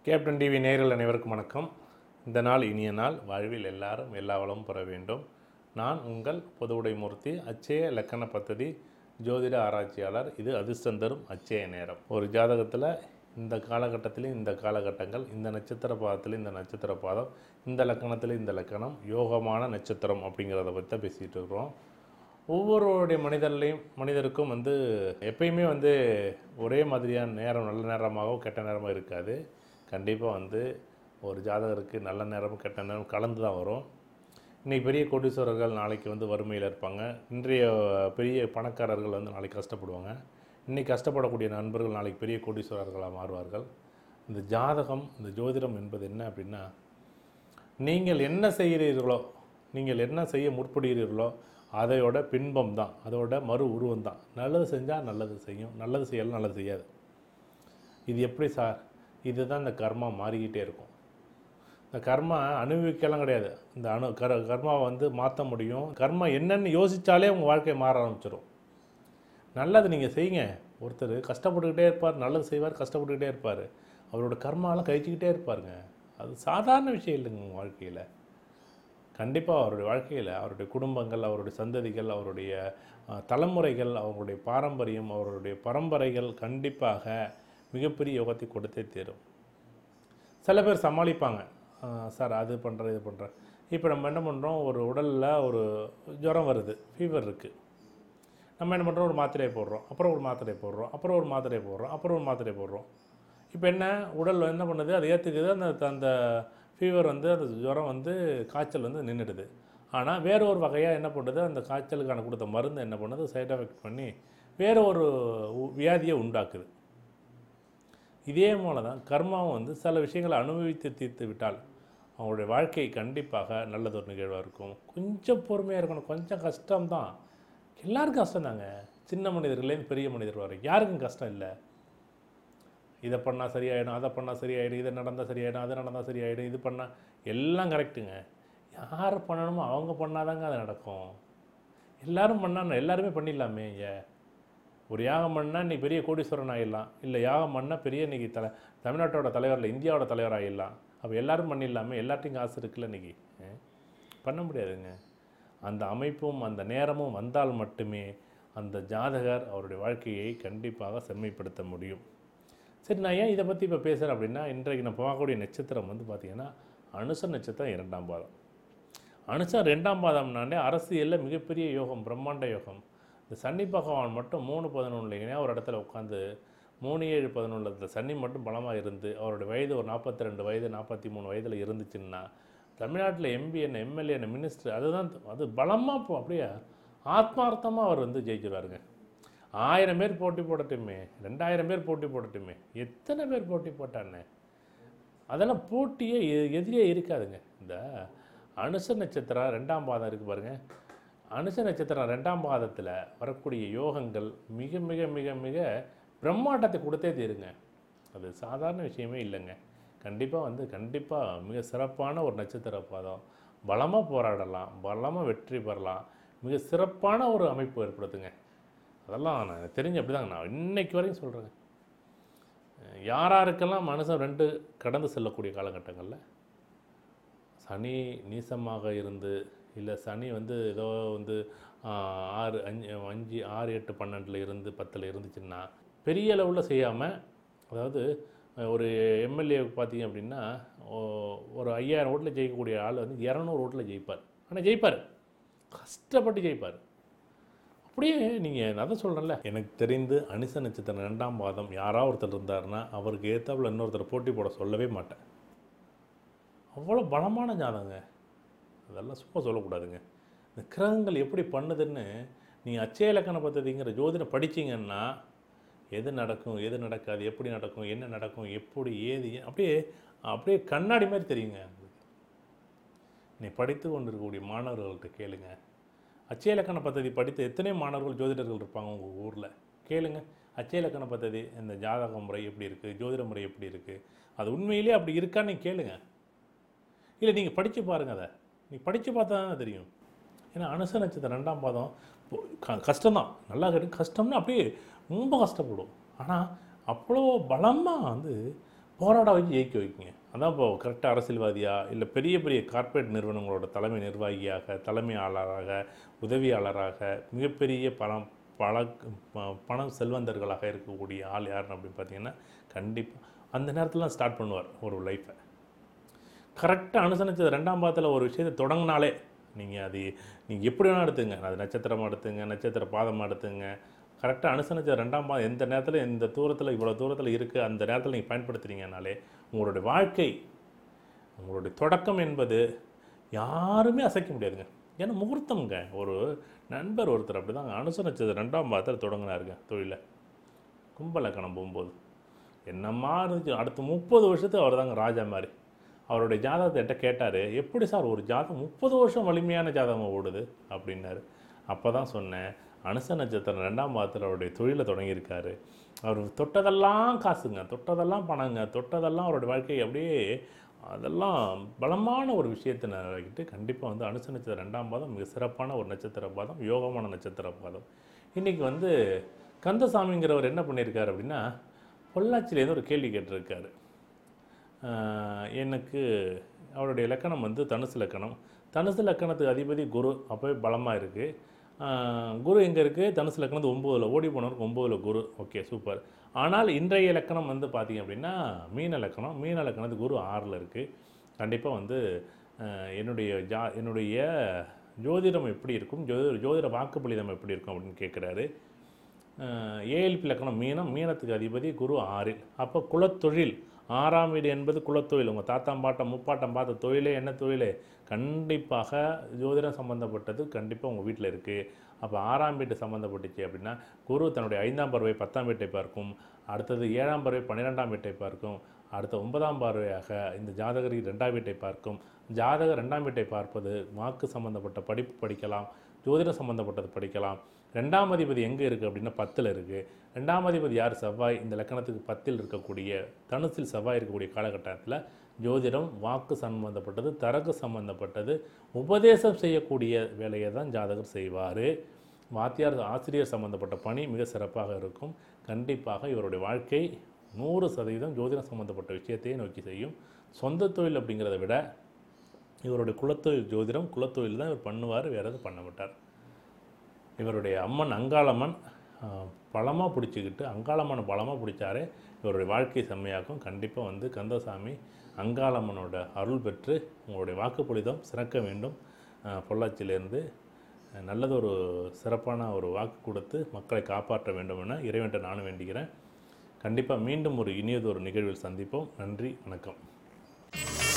Captain TV நேயர்கள் அனைவருக்கும் வணக்கம் இந்த நாள் இனிய நாள் வாழ்வில் எல்லாரும் எல்லா வளமும் பெற வேண்டும் நான் உங்கள் பொதுவுடை மூர்த்தி அச்சய இலக்கண பദ്ധதி ஜோதிட ஆராய்ச்சியாளர் இது அதிர்ஷ்டம் தரும் அச்சய நேரம் ஒரு ஜாதகத்தில் இந்த காலகட்டத்தில் இந்த காலகட்டங்கள் இந்த நட்சத்திர பாதத்தில் இந்த நட்சத்திர பாதம் இந்த லக்கணத்தில் இந்த லக்கணம் யோகமான நட்சத்திரம் அப்படிங்கிறத பற்றி தான் பேசிகிட்டு இருக்கிறோம் ஒவ்வொருடைய மனிதர்லையும் மனிதருக்கும் வந்து எப்பயுமே வந்து ஒரே மாதிரியான நேரம் நல்ல நேரமாகவோ கெட்ட நேரமாக இருக்காது கண்டிப்பாக வந்து ஒரு ஜாதகருக்கு நல்ல நேரம் கெட்ட நேரம் கலந்து தான் வரும் இன்றைக்கி பெரிய கோடீஸ்வரர்கள் நாளைக்கு வந்து வறுமையில் இருப்பாங்க இன்றைய பெரிய பணக்காரர்கள் வந்து நாளைக்கு கஷ்டப்படுவாங்க இன்றைக்கி கஷ்டப்படக்கூடிய நண்பர்கள் நாளைக்கு பெரிய கோடீஸ்வரர்களாக மாறுவார்கள் இந்த ஜாதகம் இந்த ஜோதிடம் என்பது என்ன அப்படின்னா நீங்கள் என்ன செய்கிறீர்களோ நீங்கள் என்ன செய்ய முற்படுகிறீர்களோ அதையோட பின்பம் தான் அதோட மறு உருவம் தான் நல்லது செஞ்சால் நல்லது செய்யும் நல்லது செய்யலாம் நல்லது செய்யாது இது எப்படி சார் இதுதான் இந்த கர்மா மாறிக்கிட்டே இருக்கும் இந்த கர்மா அனுபவிக்கலாம் கிடையாது இந்த அணு கர் கர்மாவை வந்து மாற்ற முடியும் கர்மா என்னன்னு யோசித்தாலே உங்கள் வாழ்க்கை மாற ஆரம்பிச்சிடும் நல்லது நீங்கள் செய்யுங்க ஒருத்தர் கஷ்டப்பட்டுக்கிட்டே இருப்பார் நல்லது செய்வார் கஷ்டப்பட்டுக்கிட்டே இருப்பார் அவரோட கர்மாலாம் கழிச்சிக்கிட்டே இருப்பாருங்க அது சாதாரண விஷயம் இல்லைங்க உங்கள் வாழ்க்கையில் கண்டிப்பாக அவருடைய வாழ்க்கையில் அவருடைய குடும்பங்கள் அவருடைய சந்ததிகள் அவருடைய அஹ், தலைமுறைகள் அவருடைய பாரம்பரியம் அவருடைய பரம்பரைகள் கண்டிப்பாக மிகப்பெரிய யோகத்தை கொடுத்தே தீரும் சில பேர் சமாளிப்பாங்க அஹ், சார் அது பண்ணுறேன் இது பண்ணுறேன் இப்போ நம்ம என்ன பண்ணுறோம் ஒரு உடலில் ஒரு ஜுரம் வருது ஃபீவர் இருக்குது நம்ம என்ன பண்ணுறோம் ஒரு மாத்திரையை போடுறோம் அப்புறம் ஒரு மாத்திரையை போடுறோம் அப்புறம் ஒரு மாத்திரையை போடுறோம் அப்புறம் ஒரு மாத்திரையை போடுறோம் இப்போ என்ன உடல் என்ன பண்ணுது அதை ஏற்றுக்குது அந்த அந்த ஃபீவர் வந்து அந்த ஜுரம் வந்து காய்ச்சல் வந்து நின்றுடுது ஆனால் வேற ஒரு வகையாக என்ன பண்ணுது அந்த காய்ச்சலுக்கான கொடுத்த மருந்து என்ன பண்ணுது சைட் எஃபெக்ட் பண்ணி வேறு ஒரு உ- வியாதியை உண்டாக்குது இதே போல தான் கர்மாவும் வந்து சில விஷயங்களை அனுபவித்து தீர்த்து விட்டால் அவங்களுடைய வாழ்க்கை கண்டிப்பாக நல்லதொரு நிகழ்வாக இருக்கும் கொஞ்சம் பொறுமையாக இருக்கணும் கொஞ்சம் கஷ்டம்தான் எல்லாருக்கும் கஷ்டம்தாங்க சின்ன மனிதர்களேருந்து பெரிய மனிதர் வரை யாருக்கும் கஷ்டம் இல்லை இதை பண்ணால் சரியாயிடும் அதை பண்ணால் சரியாயிடும் இதை நடந்தால் சரியாயிடும் அது நடந்தால் சரியாயிடும் இது பண்ணால் எல்லாம் கரெக்டுங்க யார் பண்ணணுமோ அவங்க பண்ணாதாங்க அது நடக்கும் எல்லாரும் பண்ணால் எல்லாருமே பண்ணிடலாமே ஏன் ஒரு யாகம் பண்ணால் இன்னைக்கு பெரிய கோடீஸ்வரன் ஆகிடலாம் இல்லை யாகம் பண்ணால் பெரிய இன்னைக்கு தலை தமிழ்நாட்டோட தலைவரில் இந்தியாவோட தலைவர் ஆகிடலாம் அப்போ எல்லாரும் பண்ணிடலாமே எல்லார்ட்டையும் காசு இருக்குல்ல இன்னைக்கு ஆ? பண்ண முடியாதுங்க அந்த அமைப்பும் அந்த நேரமும் வந்தால் மட்டுமே அந்த ஜாதகர் அவருடைய வாழ்க்கையை கண்டிப்பாக செம்மைப்படுத்த முடியும் சரி நான் ஏன் இதை பற்றி இப்போ பேசுகிறேன் அப்படின்னா இன்றைக்கு நான் பார்க்கக்கூடிய நட்சத்திரம் வந்து பார்த்திங்கன்னா அனுச நட்சத்திரம் இரண்டாம் பாதம் அனுசம் ரெண்டாம் பாதம்னாலே அரசியலில் மிகப்பெரிய யோகம் பிரம்மாண்ட யோகம் இந்த சனி பகவான் மட்டும் மூணு பதினொன்றுலைங்கன்னா ஒரு இடத்துல உட்காந்து மூணு ஏழு பதினொன்றில் சனி மட்டும் பலமாக இருந்து அவருடைய வயது ஒரு நாற்பத்தி ரெண்டு வயது நாற்பத்தி மூணு வயதில் இருந்துச்சுன்னா தமிழ்நாட்டில் எம்பி என்ன எம்எல்ஏ என்ன மினிஸ்டர் அதுதான் அது பலமாக போ அப்படியே ஆத்மார்த்தமாக அவர் வந்து ஜெயிச்சிருவாருங்க ஆயிரம் பேர் போட்டி போடட்டுமே ரெண்டாயிரம் பேர் போட்டி போடட்டுமே எத்தனை பேர் போட்டி போட்டானே அதெல்லாம் போட்டியே எ- எதிரியே இருக்காதுங்க இந்த அனுச நட்சத்திரம் ரெண்டாம் பாதம் இருக்குது பாருங்க அனுச நட்சத்திரம் ரெண்டாம் பாதத்தில் வரக்கூடிய யோகங்கள் மிக மிக மிக மிக பிரம்மாண்டத்தை கொடுத்தே தீருங்க அது சாதாரண விஷயமே இல்லைங்க கண்டிப்பாக வந்து கண்டிப்பாக மிக சிறப்பான ஒரு நட்சத்திர பாதம் பலமாக போராடலாம் பலமாக வெற்றி பெறலாம் மிக சிறப்பான ஒரு அமைப்பு ஏற்படுத்துங்க அதெல்லாம் நான் தெரிஞ்சு அப்படி தாங்க நான் இன்னைக்கு வரையும் சொல்கிறேங்க யாராருக்கெல்லாம் மனுஷன் ரெண்டு கடந்து செல்லக்கூடிய காலகட்டங்களில் சனி நீசமாக இருந்து இல்லை சனி வந்து ஏதோ வந்து ஆஹ், ஆறு அஞ்சு அஞ்சு ஆறு எட்டு பன்னெண்டில் இருந்து பத்தில் இருந்துச்சுன்னா பெரிய அளவில் செய்யாமல் அதாவது அஹ், ஒரு எம்எல்ஏ பார்த்தீங்க அப்படின்னா ஓ- ஒரு ஐயாயிரம் ஓட்டில் ஜெயிக்கக்கூடிய ஆள் வந்து இரநூறு ஓட்டில் ஜெயிப்பார் ஆனால் ஜெயிப்பார் கஷ்டப்பட்டு ஜெயிப்பார் அப்படியே நீங்கள் நான் தான் சொல்கிறேன்ல எனக்கு தெரிந்து அனிச நட்சத்திரம் ரெண்டாம் பாதம் யாராவது ஒருத்தர் இருந்தாருன்னா அவருக்கு ஏத்தாப்புல இன்னொருத்தர் போட்டி போட சொல்லவே மாட்டேன் அவ்வளோ பலமான ஜாதகங்க அதெல்லாம் சும்மா சொல்லக்கூடாதுங்க இந்த கிரகங்கள் எப்படி பண்ணுதுன்னு நீங்கள் அச்சய இலக்கண பദ്ധதிங்கிற ஜோதிடம் படிச்சீங்கன்னா எது நடக்கும் எது நடக்காது எப்படி நடக்கும் என்ன நடக்கும் எப்படி ஏது அப்படியே அப்படியே கண்ணாடி மாதிரி தெரியுங்க உங்களுக்கு நீ படித்து கொண்டிருக்கக்கூடிய மாணவர்கள்ட்ட கேளுங்க அச்சய இலக்கண பദ്ധதி படித்த எத்தனை மாணவர்கள் ஜோதிடர்கள் இருப்பாங்க உங்கள் ஊரில் கேளுங்க அச்சய இலக்கண பദ്ധதி இந்த ஜாதக முறை எப்படி இருக்குது ஜோதிட முறை எப்படி இருக்குது அது உண்மையிலே அப்படி இருக்கான்னு நீங்க கேளுங்க இல்லை நீங்கள் படித்து பாருங்கள் அதை நீ படித்து பார்த்தா தானே தெரியும் ஏன்னா அனுச நட்சத்திரம் ரெண்டாம் பாதம் பொ- க- கஷ்டம்தான் நல்லா கேட்டு கஷ்டம்னா அப்படியே ரொம்ப கஷ்டப்படும் ஆனால் அவ்வளோ பலமாக வந்து போராட வச்சு ஜெயிக்க வைக்குங்க அதான் இப்போ கரெக்டாக அரசியல்வாதியா இல்லை பெரிய பெரிய கார்ப்பரேட் நிறுவனங்களோட தலைமை நிர்வாகியாக தலைமையாளராக உதவியாளராக மிகப்பெரிய பணம் பல ப- பணம் செல்வந்தர்களாக இருக்கக்கூடிய ஆள் யாருன்னு அப்படின்னு பார்த்தீங்கன்னா கண்டிப்பாக அந்த நேரத்தில் ஸ்டார்ட் பண்ணுவார் ஒரு லைஃப்பை கரெக்டாக அனுசரிச்சது ரெண்டாம் பாதத்தில் ஒரு விஷயத்தை தொடங்கினாலே நீங்கள் அது நீங்கள் எப்படி வேணால் எடுத்துங்க அது நட்சத்திரமாக எடுத்துங்க நட்சத்திர பாதமாக எடுத்துங்க கரெக்டாக அனுசரிச்ச ரெண்டாம் பாதம் எந்த நேரத்தில் எந்த தூரத்தில் இவ்வளோ தூரத்தில் இருக்குது அந்த நேரத்தில் நீங்கள் பயன்படுத்துறீங்கனாலே உங்களுடைய வாழ்க்கை உங்களுடைய தொடக்கம் என்பது யாருமே அசைக்க முடியாதுங்க ஏன்னா முகூர்த்தம்ங்க ஒரு நண்பர் ஒருத்தர் அப்படி தாங்க அனுசரிச்சது ரெண்டாம் பாதத்தில் தொடங்கினாருங்க தொழிலை கும்பலக்கணம் போகும்போது என்னம்மா இருந்துச்சு அடுத்த முப்பது வருஷத்துக்கு அவர் தாங்க ராஜா மாதிரி அவருடைய ஜாதகத்தை என்கிட்ட கேட்டார் எப்படி சார் ஒரு ஜாதகம் முப்பது வருஷம் வலிமையான ஜாதகம் ஓடுது அப்படின்னாரு அப்போ தான் சொன்னேன் அனுச நட்சத்திரம் ரெண்டாம் பாதத்தில் அவருடைய தொழிலை தொடங்கியிருக்காரு அவர் தொட்டதெல்லாம் காசுங்க தொட்டதெல்லாம் பணங்க தொட்டதெல்லாம் அவருடைய வாழ்க்கை அப்படியே அதெல்லாம் பலமான ஒரு விஷயத்தை நினைக்கிட்டு கண்டிப்பாக வந்து அனுச நட்சத்திரம் ரெண்டாம் பாதம் மிக சிறப்பான ஒரு நட்சத்திர பாதம் யோகமான நட்சத்திர பாதம் இன்றைக்கி வந்து கந்தசாமிங்கிறவர் என்ன பண்ணியிருக்காரு அப்படின்னா பொள்ளாச்சியிலேருந்து ஒரு கேள்வி கேட்டிருக்காரு ஆஹ் எனக்கு அவருடைய லக்கணம் வந்து தனுசு லக்கணம் தனுசு லக்கணத்துக்கு அதிபதி குரு அப்போவே பலமாக இருக்குது குரு எங்கே இருக்குது தனுசு லக்கணத்து ஒம்போதில் ஓடி போனவருக்கு ஒம்போதில் குரு ஓகே சூப்பர் ஆனால் இன்றைய லக்கணம் வந்து பார்த்தீங்க அப்படின்னா மீன லக்கணம் மீன லக்கணத்து குரு ஆறில் இருக்குது கண்டிப்பாக வந்து ஆஹ் என்னுடைய ஜா என்னுடைய ஜோதிடம் எப்படி இருக்கும் ஜோதிட ஜோதிட வாக்குப்பளிதம் எப்படி இருக்கும் அப்படின்னு கேட்குறாரு ஏஎல்பி லக்கணம் மீனம் மீனத்துக்கு அதிபதி குரு ஆறில் அப்போ குலத்தொழில் ஆறாம் வீடு என்பது குலத்தொழில் உங்கள் தாத்தாம் பாட்டம் முப்பாட்டம் பார்த்த தொழிலே என்ன தொழிலே கண்டிப்பாக ஜோதிடம் சம்மந்தப்பட்டது கண்டிப்பாக உங்கள் வீட்டில் இருக்குது அப்போ ஆறாம் வீட்டு சம்மந்தப்பட்டுச்சு அப்படின்னா குரு தன்னுடைய ஐந்தாம் பறவை பத்தாம் வீட்டை பார்க்கும் அடுத்தது ஏழாம் பறவை பன்னிரெண்டாம் வீட்டை பார்க்கும் அடுத்த ஒன்பதாம் பார்வையாக இந்த ஜாதகரி ரெண்டாம் வீட்டை பார்க்கும் ஜாதகர் ரெண்டாம் வீட்டை பார்ப்பது வாக்கு சம்மந்தப்பட்ட படிப்பு படிக்கலாம் ஜோதிடம் சம்மந்தப்பட்டது படிக்கலாம் ரெண்டாம் அதிபதி எங்கே இருக்குது அப்படின்னா பத்தில் இருக்குது ரெண்டாம் அதிபதி யார் செவ்வாய் இந்த லக்கணத்துக்கு பத்தில் இருக்கக்கூடிய தனுசில் செவ்வாய் இருக்கக்கூடிய காலகட்டத்தில் ஜோதிடம் வாக்கு சம்பந்தப்பட்டது தரகு சம்பந்தப்பட்டது உபதேசம் செய்யக்கூடிய வேலையை தான் ஜாதகர் செய்வார் வாத்தியார் ஆசிரியர் சம்பந்தப்பட்ட பணி மிக சிறப்பாக இருக்கும் கண்டிப்பாக இவருடைய வாழ்க்கை நூறு சதவீதம் ஜோதிடம் சம்பந்தப்பட்ட விஷயத்தையே நோக்கி செய்யும் சொந்த தொழில் அப்படிங்கிறத விட இவருடைய குலத்தொழில் ஜோதிடம் குலத்தொழில் தான் இவர் பண்ணுவார் வேறு எதுவும் பண்ண மாட்டார் இவருடைய அம்மன் அங்காளம்மன் பலமாக பிடிச்சிக்கிட்டு அங்காளம்மனை பலமாக பிடிச்சாரே இவருடைய வாழ்க்கை செம்மையாக்கும் கண்டிப்பாக வந்து கந்தசாமி அங்காளம்மனோட அருள் பெற்று உங்களுடைய வாக்குப்பொழிதம் சிறக்க வேண்டும் அஹ், பொள்ளாச்சியிலேருந்து அஹ், நல்லதொரு சிறப்பான ஒரு வாக்கு கொடுத்து மக்களை காப்பாற்ற வேண்டும் என இறைவன்ட்ட நானும் வேண்டிக்கிறேன் கண்டிப்பாக மீண்டும் ஒரு இனியதொரு நிகழ்வில் சந்திப்போம் நன்றி வணக்கம்